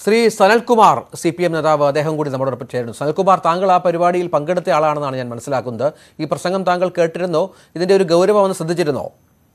Shri Sanalkumar C P M നേതാവ് അദ്ദേഹം കൂടി നമ്മോടൊപ്പം ചേരുന്നു സനൽകുമാർ താങ്കൾ ആ പരിപാടിയിൽ പങ്കെടുത്ത ആളാണെന്നാണ് ഞാൻ മനസ്സിലാക്കുന്നത് ഈ പ്രസംഗം താങ്കൾ കേട്ടിരുന്നോ ഇതിന്റെ ഒരു ഗൗരവം ഒന്ന് ശ്രദ്ധിച്ചിരുന്നോ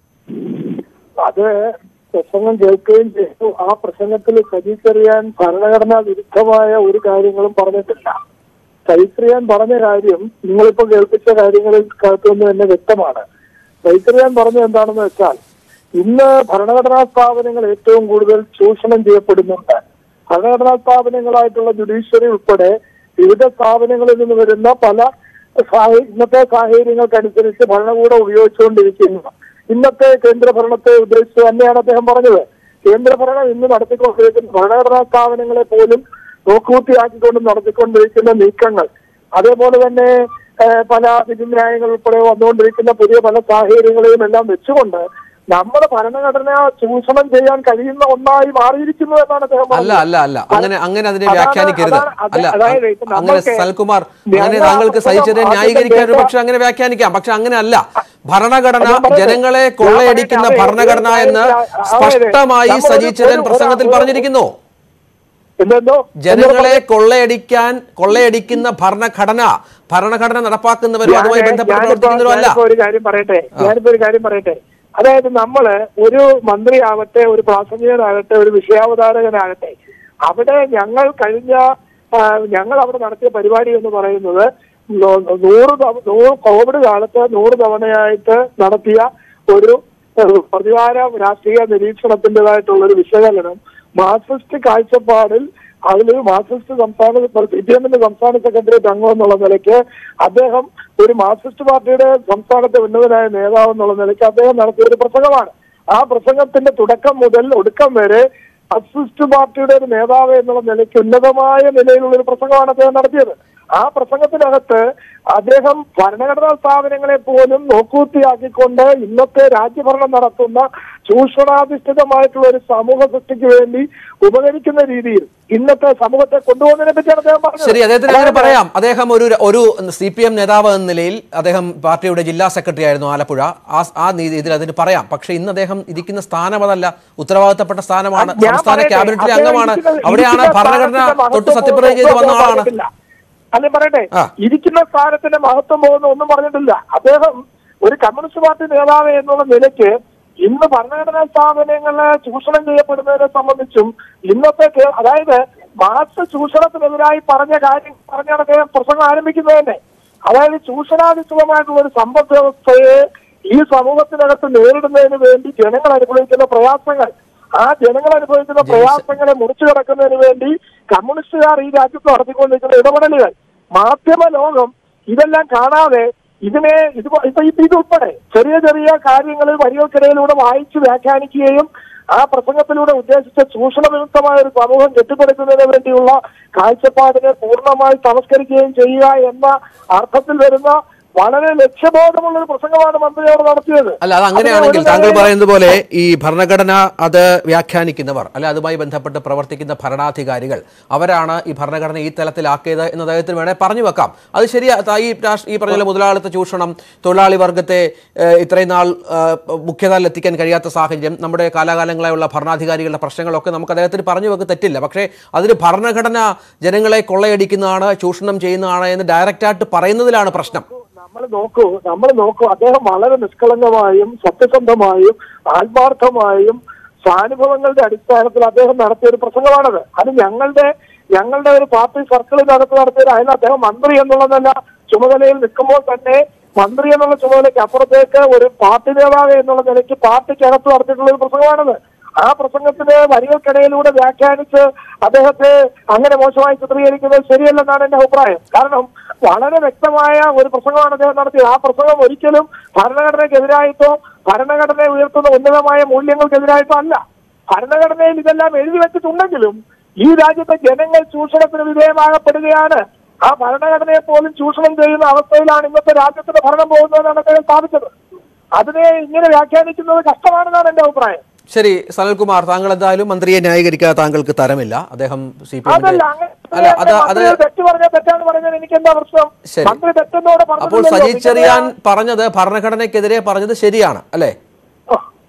അത് പ്രസംഗം കേൾക്കുകയും ചെയ്തു ആ പ്രസംഗത്തിൽ സജീച്ചറിയാൻ ഭരണഘടനാ വിരുദ്ധമായ ഒരു കാര്യങ്ങളും പറഞ്ഞിട്ടില്ല സജീച്ചറിയാൻ പറഞ്ഞ കാര്യം നിങ്ങളിപ്പോ കേൾപ്പിച്ച കാര്യങ്ങളിൽ കേൾക്കുന്നത് തന്നെ വ്യക്തമാണ് സജീച്ചറിയാൻ പറഞ്ഞത് എന്താണെന്ന് വെച്ചാൽ ഇന്ന് ഭരണഘടനാ സ്ഥാപനങ്ങൾ ഏറ്റവും കൂടുതൽ ചൂഷണം ചെയ്യപ്പെടുന്നുണ്ട് ഭരണഘടനാ സ്ഥാപനങ്ങളായിട്ടുള്ള ജുഡീഷ്യറി ഉൾപ്പെടെ വിവിധ സ്ഥാപനങ്ങളിൽ നിന്ന് വരുന്ന പല സാഹ- ഇന്നത്തെ സാഹചര്യങ്ങൾക്കനുസരിച്ച് ഭരണകൂടം ഉപയോഗിച്ചുകൊണ്ടിരിക്കുന്നു ഇന്നത്തെ കേന്ദ്രഭരണത്തെ ഉദ്ദേശിച്ച് തന്നെയാണ് അദ്ദേഹം പറഞ്ഞത് കേന്ദ്രഭരണം ഇന്ന് നടത്തിക്കൊണ്ടിരിക്കുന്ന ഭരണഘടനാ സ്ഥാപനങ്ങളെ പോലും നോക്കുകുത്തിയാക്കിക്കൊണ്ട് നടത്തിക്കൊണ്ടിരിക്കുന്ന നീക്കങ്ങൾ അതേപോലെ തന്നെ ഏഹ്, പല വിധിന്യായങ്ങൾ ഉൾപ്പെടെ വന്നുകൊണ്ടിരിക്കുന്ന പുതിയ പല സാഹചര്യങ്ങളെയും എല്ലാം വെച്ചുകൊണ്ട് നമ്മുടെ ഭരണഘടന ചൂഷണം ചെയ്യാൻ കഴിയുന്ന ഒന്നായി മാറിയിരിക്കുന്നു എന്നാണ് അദ്ദേഹം അല്ല പറഞ്ഞത്. അല്ല അല്ല അങ്ങനെ അങ്ങനെ അതിനെ അതാണ്- വ്യാഖ്യാനിക്കരുത് അതാണ് അത് അല്ല അതായത് ഇപ്പൊ അങ്ങനെ നമ്മൾക്ക് സൽകുമാർ അങ്ങനെ ഞങ്ങൾ താങ്കൾക്ക് ആ സഹിച്ചതിനെ പുസ്തകം ന്യായീകരിക്കാൻ ഒരു ആദ്യം പക്ഷെ അങ്ങനെ വ്യാഖ്യാനിക്കാം പക്ഷെ അങ്ങനെ അല്ല ഭരണഘടന ഞാൻ പറയട്ടെ. ജനങ്ങളെ ഞാൻ കൊള്ളയടിക്കുന്ന പറയട്ടെ. ഭരണഘടന അതെ, എന്ന് അതെ, സ്പഷ്ടമായി നമ്മളൊരു- സജീച്ചരൻ ഒരു- പ്രസംഗത്തിൽ ഒരു- പറഞ്ഞിരിക്കുന്നു എന്തെന്തോ ജനങ്ങളെ കൊള്ളയടിക്കാൻ കൊള്ളയടിക്കുന്ന ഭരണഘടന ഭരണഘടന നടപ്പാക്കുന്നവരും അതുമായി ഞാന് ബന്ധപ്പെട്ട് ഞാനിപ്പോ- പ്രവർത്തിക്കുന്നവരും അല്ല ഞാനിപ്പോ ഒരു കാര്യം പറയട്ടെ ഞാനിപ്പോ ഒരു കാര്യം പറയട്ടെ അതായത് നമ്മള് ഒരു മന്ത്രിയാവട്ടെ ഒരു പ്രാസംഗികനാകട്ടെ ഒരു വിഷയാവതാരകനാകട്ടെ അവിടെ ഞങ്ങൾ കഴിഞ്ഞ ആ, ഞങ്ങൾ അവിടെ നടത്തിയ പരിപാടി എന്ന് പറയുന്നത് നൂ- നൂറ് തവ- നൂറ് കോവിഡ് കാലത്ത് നൂറ് തവണയായിട്ട് നടത്തിയ ഒരു ഏഹ്, പ്രതിവാര രാഷ്ട്രീയ നിരീക്ഷണത്തിൻ്റെതായിട്ടുള്ള ഒരു വിശകലനം മാർക്സിസ്റ്റ് കാഴ്ചപ്പാടിൽ അതിൽ മാർക്സിസ്റ്റ് സംസ്ഥാന സി പി എമ്മിന്റെ സംസ്ഥാന സെക്രട്ടേറിയറ്റ് അംഗം എന്നുള്ള നിലയ്ക്ക് അദ്ദേഹം ഒരു മാർക്സിസ്റ്റ് പാർട്ടിയുടെ സംസ്ഥാനത്തെ ഉന്നതനായ നേതാവ് എന്നുള്ള നിലയ്ക്ക് അദ്ദേഹം നടത്തിയ ഒരു പ്രസംഗമാണ് ആ പ്രസംഗത്തിന്റെ തുടക്കം മുതൽ ഒടുക്കം വരെ മാർക്സിസ്റ്റ് പാർട്ടിയുടെ ഒരു നേതാവ് എന്നുള്ള നിലയ്ക്ക് ഉന്നതമായ നിലയിലുള്ള ഒരു പ്രസംഗമാണ് അദ്ദേഹം നടത്തിയത് ആ പ്രസംഗത്തിനകത്ത് അദ്ദേഹം ഭരണഘടനാ സ്ഥാപനങ്ങളെ പോലും നോക്കൂത്തിയാക്കിക്കൊണ്ട് ഇന്നത്തെ രാജ്യഭരണം നടത്തുന്ന ചൂഷണാധിഷ്ഠിതമായിട്ടുള്ള ഒരു സമൂഹ സൃഷ്ടിക്ക് വേണ്ടി ഉപകരിക്കുന്ന രീതിയിൽ ഇന്നത്തെ സമൂഹത്തെ കൊണ്ടുപോകുന്നതിനെ പറ്റിയാണ് അദ്ദേഹം പറഞ്ഞത് ശരി അദ്ദേഹത്തിന് അങ്ങനെ അതായത് പറയാം അദ്ദേഹം ഒരു ഒരു സി പി എം നേതാവ് എന്ന നിലയിൽ അദ്ദേഹം പാർട്ടിയുടെ ജില്ലാ സെക്രട്ടറി ആയിരുന്നു ആലപ്പുഴ ആ ആ നീതി ഇതിൽ അതിന് പറയാം പക്ഷേ ഇന്ന് അദ്ദേഹം ഇരിക്കുന്ന സ്ഥാനം അതല്ല ഉത്തരവാദിത്തപ്പെട്ട സ്ഥാനമാണ് ഞാൻ സംസ്ഥാന പറയട്ടെ, ക്യാബിനറ്റിലെ അദ്ദേഹം അംഗമാണ് ഇരിക്കുന്ന- അവിടെയാണ് ഇരിക്കുന്ന ഭരണഘടന സ്ഥാനത്തിന്റെ തൊട്ട് മഹത്വം സത്യപ്രതിജ്ഞ ചെയ്ത് ഒന്നും വന്ന ആളാണ് പറഞ്ഞിട്ടില്ല. അല്ല പറയട്ടെ ആ. ഇരിക്കുന്ന സ്ഥാനത്തിന്റെ മഹത്വം പോകുന്ന ഒന്നും പറഞ്ഞിട്ടില്ല അദ്ദേഹം ഒരു കമ്മ്യൂണിസ്റ്റ് പാർട്ടി നേതാവ് എന്നുള്ള നിലയ്ക്ക് ഇന്ന് ഭരണഘടനാ സ്ഥാപനങ്ങളെ ചൂഷണം ചെയ്യപ്പെടുന്നതിനെ സംബന്ധിച്ചും ഇന്നത്തെ കേ- അതായത് മാർക്സ് ചൂഷണത്തിനെതിരായി പറഞ്ഞ കാര്യം പറഞ്ഞാണ് അദ്ദേഹം പ്രസംഗം ആരംഭിക്കുന്നത് തന്നെ അതായത് ചൂഷണാധിഷ്ഠിതമായിട്ടുള്ള ഒരു സമ്പദ് വ്യവസ്ഥയെ ഈ സമൂഹത്തിനകത്ത് നേരിടുന്നതിന് വേണ്ടി ജനങ്ങൾ അനുഭവിക്കുന്ന പ്രയാസങ്ങൾ ആ ജനങ്ങൾ അനുഭവിക്കുന്ന പ്രയാസങ്ങളെ മുറിച്ചു കിടക്കുന്നതിന് വേണ്ടി കമ്മ്യൂണിസ്റ്റുകാർ ഈ രാജ്യത്ത് നടത്തിക്കൊണ്ടിരിക്കുന്ന ഇടപെടലുകൾ മാധ്യമ ലോകം ഇതെല്ലാം കാണാതെ ഇതിനെ ഇത് ഇപ്പൊ ഇപ്പൊ ഇതുൾപ്പെടെ ചെറിയ ചെറിയ കാര്യങ്ങൾ വരികൾക്കിടയിലൂടെ വായിച്ച് വ്യാഖ്യാനിക്കുകയും ആ പ്രസംഗത്തിലൂടെ ഉദ്ദേശിച്ച ചൂഷണ വിമുക്തമായ ഒരു സമൂഹം കെട്ടിപ്പടുക്കുന്നതിന് വേണ്ടിയുള്ള കാഴ്ചപ്പാടിനെ പൂർണ്ണമായി സംസ്കരിക്കുകയും ചെയ്യുക എന്ന അർത്ഥത്തിൽ വരുന്ന വളരെ ലക്ഷ്യബോധമുള്ള ഒരു പ്രസംഗമാണ് മന്ത്രി അവിടെ നടത്തിയത് അല്ല അത് അങ്ങനെയാണെങ്കിൽ അതിനെ ഒരു താങ്കൾ നിലയിലും- പറയുന്നത് പോലെ ഈ ഭരണഘടന അത് വ്യാഖ്യാനിക്കുന്നവർ അല്ലെ അതുമായി ബന്ധപ്പെട്ട് പ്രവർത്തിക്കുന്ന ഭരണാധികാരികൾ അവരാണ് ഈ ഭരണഘടന ഈ തലത്തിലാക്കിയത് എന്ന് അദ്ദേഹത്തിന് വേണേൽ പറഞ്ഞു വെക്കാം അത് ശരിയാ ത- ഈ രാഷ്ട്ര- ഈ പറഞ്ഞ പോലെ മുതലാളിത്ത ചൂഷണം തൊഴിലാളി വർഗത്തെ ഏഹ്, ഇത്രയും നാൾ ഏഹ്, മുഖ്യധാരയിൽ എത്തിക്കാൻ കഴിയാത്ത സാഹചര്യം നമ്മുടെ കാലാകാലങ്ങളായുള്ള ഭരണാധികാരികളുടെ പ്രശ്നങ്ങളൊക്കെ നമുക്ക് അദ്ദേഹത്തിന് പറഞ്ഞു വെക്ക് തെറ്റില്ല പക്ഷേ അതിന് ഭരണഘടന ജനങ്ങളെ കൊള്ളയടിക്കുന്നതാണ് ചൂഷണം ചെയ്യുന്നതാണ് എന്ന് ഡയറക്റ്റായിട്ട് പറയുന്നതിലാണ് പ്രശ്നം നമ്മൾ നോക്കൂ നമ്മൾ നോക്കൂ അദ്ദേഹം വളരെ നിഷ്കളങ്കമായും സത്യസന്ധമായും ആത്മാർത്ഥമായും സ്വാനുഭവങ്ങളുടെ അടിസ്ഥാനത്തിൽ അദ്ദേഹം നടത്തിയ ഒരു പ്രസംഗമാണത് അത് ഞങ്ങളുടെ ഞങ്ങളുടെ ഒരു പാർട്ടി സർക്കിളിനകത്ത് നടത്തിയ അതിന് അദ്ദേഹം മന്ത്രി എന്നുള്ളതല്ല ചുമതലയിൽ നിൽക്കുമ്പോൾ തന്നെ മന്ത്രി എന്നുള്ള ചുമതലയ്ക്ക് അപ്പുറത്തേക്ക് ഒരു പാർട്ടി നേതാവ് എന്നുള്ള നിലയ്ക്ക് പാർട്ടിക്കകത്ത് നടത്തിയിട്ടുള്ള ഒരു പ്രസംഗമാണത് ആ പ്രസംഗത്തിന് വരികൾക്കിടയിലൂടെ വ്യാഖ്യാനിച്ച് അദ്ദേഹത്തെ അങ്ങനെ മോശമായി ചിത്രീകരിക്കുന്നത് ശരിയല്ലെന്നാണ് എന്റെ അഭിപ്രായം കാരണം വളരെ വ്യക്തമായ ഒരു പ്രസംഗമാണ് അദ്ദേഹം നടത്തിയത് ആ പ്രസംഗം ഒരിക്കലും ഭരണഘടനയ്ക്കെതിരായിട്ടോ ഭരണഘടനയെ ഉയർത്തുന്ന ഉന്നതമായ മൂല്യങ്ങൾക്കെതിരായിട്ടോ അല്ല ഭരണഘടനയിൽ ഇതെല്ലാം എഴുതി വെച്ചിട്ടുണ്ടെങ്കിലും ഈ രാജ്യത്തെ ജനങ്ങൾ ചൂഷണത്തിന് വിധേയമാകപ്പെടുകയാണ് ആ ഭരണഘടനയെ പോലും ചൂഷണം ചെയ്യുന്ന അവസ്ഥയിലാണ് ഇന്നത്തെ രാജ്യത്തിന്റെ ഭരണം പോകുന്നതെന്നാണ് അദ്ദേഹം സ്ഥാപിച്ചത് അതിനെ ഇങ്ങനെ വ്യാഖ്യാനിക്കുന്നത് കഷ്ടമാണെന്നാണ് എന്റെ അഭിപ്രായം ശരി സനൽകുമാർ താങ്കൾ എന്തായാലും മന്ത്രിയെ ന്യായീകരിക്കാതെ താങ്കൾക്ക് തരമില്ല അദ്ദേഹം സി പി അതല്ല അങ്ങനെ അല്ല അത് അത് മന്ത്രി തെറ്റ് പറഞ്ഞാൽ തെറ്റാന്ന് പറഞ്ഞാൽ എനിക്ക് എന്താ പ്രശ്നം ശരി. മന്ത്രി തെറ്റെന്നോട് അപ്പോൾ പറഞ്ഞില്ലല്ലോ. സജി ചെറിയാൻ പിന്നെ പറഞ്ഞത് ഭരണഘടനയ്ക്കെതിരെ പറഞ്ഞത് ശരിയാണ് അല്ലേ ആ,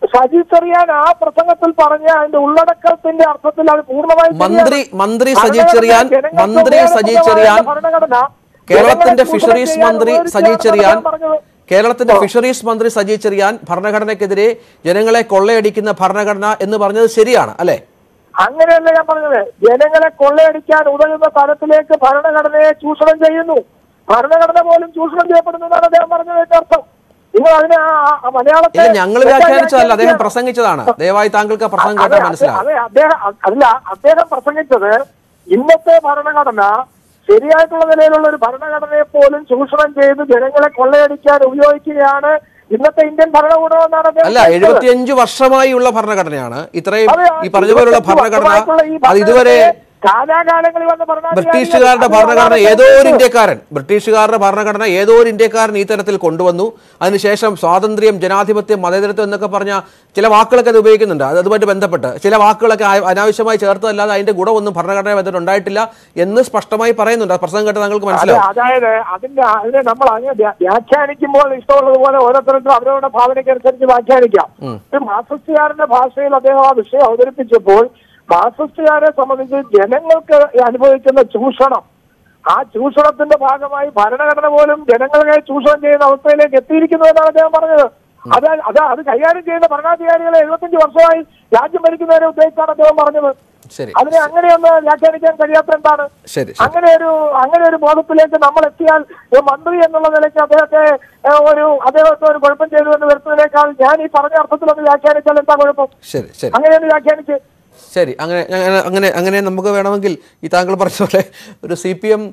സജി ചെറിയാൻ ആ പ്രസംഗത്തിൽ പറഞ്ഞ അതിന്റെ ഉള്ളടക്കത്തിന്റെ അർത്ഥത്തിൽ അത് പൂർണ്ണമായി മന്ത്രി മന്ത്രി സജി ചെറിയാൻ മന്ത്രി സജി ചെറിയാൻ കേരളത്തിന്റെ ഫിഷറീസ് മന്ത്രി സജി ചെറിയാൻ കേരളത്തിന്റെ ഫിഷറീസ് മന്ത്രി സജി ചെറിയാൻ ഭരണഘടനയ്ക്കെതിരെ ജനങ്ങളെ കൊള്ളയടിക്കുന്ന ഭരണഘടന എന്ന് പറഞ്ഞത് ശരിയാണ് അല്ലെ അങ്ങനെയല്ല ഞാൻ പറഞ്ഞത് ജനങ്ങളെ കൊള്ളയടിക്കാൻ ഉതകുന്ന തരത്തിലേക്ക് ഭരണഘടനയെ ചൂഷണം ചെയ്യുന്നു ഭരണഘടന പോലും ചൂഷണം ചെയ്യപ്പെടുന്നതാണ് അദ്ദേഹം പറഞ്ഞതിന്റെ അർത്ഥം നിങ്ങൾ അതിനെ ആ- ആ- ആ മലയാളത്തെ ഇത് ഞങ്ങൾ വ്യാഖ്യാനിച്ചതല്ല അദ്ദേഹം പ്രസംഗിച്ചതാണ് ദയവായി താങ്കൾക്ക് ആ പ്രസംഗം അതെ, കേട്ടാൽ അതെ, മനസ്സിലാവും അതെ അദ്ദേഹം അല്ല അദ്ദേഹം പ്രസംഗിച്ചത് ഇന്നത്തെ ഭരണഘടന ശരിയായിട്ടുള്ള നിലയിലുള്ള ഒരു ഭരണഘടനയെ പോലും ചൂഷണം ചെയ്ത് ജനങ്ങളെ കൊള്ളയടിക്കാൻ ഉപയോഗിക്കുകയാണ് ഇന്നത്തെ ഇന്ത്യൻ ഭരണകൂടം എന്നാണ് അദ്ദേഹം അല്ല പറഞ്ഞത്. എഴുപത്തിയഞ്ച് വർഷമായി ഉള്ള ഭരണഘടനയാണ് ഇത്രയും അതെ, ഈ പറഞ്ഞ പോലുള്ള 25 ഭരണഘടന വർഷമായിട്ടുള്ള ഈ അത് ഇതുവരെ ഭരണഘടനയെ കാലാകാലങ്ങളിൽ വന്ന ഭരണാധികാരികൾ ബ്രിട്ടീഷുകാരുടെ അത് ഭരണഘടന വളരെ ഏതോ ഒരു തെറ്റിച്ചു. ഇന്ത്യക്കാരൻ ബ്രിട്ടീഷുകാരുടെ ഭരണഘടന ഏതോ ഒരു ഇന്ത്യക്കാരൻ ഈ തരത്തിൽ കൊണ്ടുവന്നു അതിനുശേഷം സ്വാതന്ത്ര്യം ജനാധിപത്യം മതേതരത്വം എന്നൊക്കെ പറഞ്ഞ ചില വാക്കുകളൊക്കെ അത് ഉപയോഗിക്കുന്നുണ്ട് അത് അതുമായിട്ട് ബന്ധപ്പെട്ട് ചില വാക്കുകളൊക്കെ ആ- അനാവശ്യമായി ചേർത്തതല്ലാതെ അതിന്റെ ഗുണമൊന്നും ഭരണഘടന ബന്ധത്തിൽ ഉണ്ടായിട്ടില്ല എന്ന് സ്പഷ്ടമായി പറയുന്നുണ്ട് ആ പ്രസംഗം കേട്ട് താങ്കൾക്ക് അതെ മനസ്സിലാവും അതായത് അതിന്റെ അതിനെ നമ്മൾ അതിനെ വ്യാ- വ്യാഖ്യാനിക്കുമ്പോൾ ഇഷ്ടമുള്ളതുപോലെ ഓരോരുത്തർക്കും അവരവരുടെ ഭാവനയ്ക്കനുസരിച്ച് വ്യാഖ്യാനിക്കാം ഒരു മാർക്സിസ്റ്റുകാരന്റെ ഭാഷയിൽ അദ്ദേഹം ആ വിഷയം അവതരിപ്പിച്ചപ്പോൾ മാർക്സിസ്റ്റുകാരെ സംബന്ധിച്ച് ജനങ്ങൾക്ക് അനുഭവിക്കുന്ന ചൂഷണം ആ ചൂഷണത്തിന്റെ ഭാഗമായി ഭരണഘടന പോലും ജനങ്ങളെ ചൂഷണം ചെയ്യുന്ന അവസ്ഥയിലേക്ക് എത്തിയിരിക്കുന്നു എന്നാണ് അദ്ദേഹം പറഞ്ഞത് അത് അത് അത് കൈകാര്യം ചെയ്യുന്ന ഭരണാധികാരികളെ എഴുപത്തഞ്ച് വർഷമായി രാജ്യം ഭരിക്കുന്നവരെ ഉദ്ദേശിച്ചാണ് അദ്ദേഹം പറഞ്ഞത് ശരി അതിനെ അങ്ങനെയൊന്ന് വ്യാഖ്യാനിക്കാൻ കഴിയാത്ത എന്താണ് ശരി ശരി അങ്ങനെ ഒരു അങ്ങനെ ഒരു ബോധത്തിലേക്ക് നമ്മൾ എത്തിയാൽ ഒരു മന്ത്രി എന്നുള്ള നിലയ്ക്ക് അദ്ദേഹത്തെ ഏ, ഒരു അദ്ദേഹത്തെ ഒരു കുഴപ്പം ചെയ്തു എന്ന് വരുത്തുന്നതിനേക്കാൾ ഞാൻ ഈ പറഞ്ഞ അർത്ഥത്തിലൊന്ന് വ്യാഖ്യാനിച്ചാൽ എന്താ കുഴപ്പം ശരി ശരി അങ്ങനെയൊന്ന് വ്യാഖ്യാനിച്ച് ശരി അങ്ങനെ അങ്ങനെ- അങ്ങനെ അങ്ങനെ നമുക്ക് വേണമെങ്കിൽ ഈ താങ്കൾ പറഞ്ഞ പോലെ ഒരു സി പി എം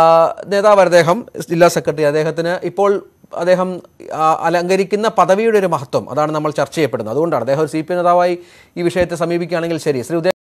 നേതാവ് അദ്ദേഹം ജില്ലാ സെക്രട്ടറി അദ്ദേഹത്തിന് ഇപ്പോൾ അദ്ദേഹം ആ, അലങ്കരിക്കുന്ന പദവിയുടെ ഒരു മഹത്വം അതാണ് നമ്മൾ ചർച്ച ചെയ്യപ്പെടുന്നത് അതുകൊണ്ടാണ് അദ്ദേഹം ഒരു സി പി എം നേതാവായി ഈ വിഷയത്തെ സമീപിക്കുകയാണെങ്കിൽ ശരി ശ്രീ ഉദയ